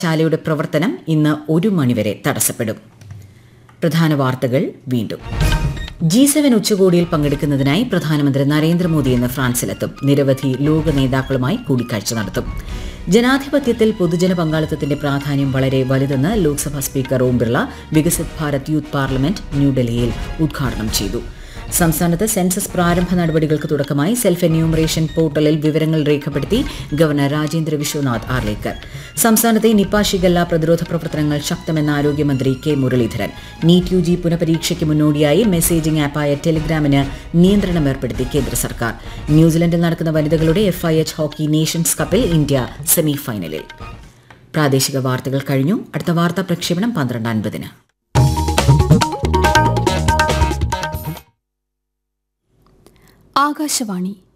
ശാലയുടെ പ്രവർത്തനം ഇന്ന് ഒരു മണിവരെ തടസ്സപ്പെടും പ്രധാന വാർത്തകൾ വീണ്ടും ജി സെവൻ ഉച്ചകോടിയിൽ പങ്കെടുക്കുന്നതിനായി പ്രധാനമന്ത്രി നരേന്ദ്രമോദി ഇന്ന് ഫ്രാൻസിലെത്തും നിരവധി ലോക നേതാക്കളുമായി കൂടിക്കാഴ്ച നടത്തും ജനാധിപത്യത്തിൽ പൊതുജന പങ്കാളിത്തത്തിന്റെ പ്രാധാന്യം വളരെ വലുതെന്ന് Lok Sabha speaker Om Birla Viksit Bharat youth parliament ന്യൂഡൽഹിയിൽ ഉദ്ഘാടനം ചെയ്തു സംസ്ഥാനത്ത് സെൻസസ് പ്രാരംഭ നടപടികൾക്ക് തുടക്കമായി സെൽഫ് എന്യൂമറേഷൻ പോർട്ടലിൽ വിവരങ്ങൾ രേഖപ്പെടുത്തി ഗവർണർ രാജേന്ദ്ര വിശ്വനാഥ് ആർലേക്കർ സംസ്ഥാനത്തെ നിപ്പ ഷിഗല്ല പ്രതിരോധ പ്രവർത്തനങ്ങൾ ശക്തമെന്ന ആരോഗ്യമന്ത്രി K Muraleedharan NEET U G പുനഃപരീക്ഷയ്ക്ക് മുന്നോടിയായി മെസ്സേജിംഗ് ആപ്പായ ടെലിഗ്രാമിന് നിയന്ത്രണം ഏർപ്പെടുത്തി കേന്ദ്ര സർക്കാർ ന്യൂസിലൻഡിൽ നടക്കുന്ന വനിതകളുടെ F I H hockey nations കപ്പിൽ ഇന്ത്യ സെമി ഫൈനലിൽ പ്രാദേശിക വാർത്തകൾ കഴിഞ്ഞു അടുത്ത വാർത്താ പ്രക്ഷേപണം പന്ത്രണ്ട് അൻപതിന് ആകാശവാണി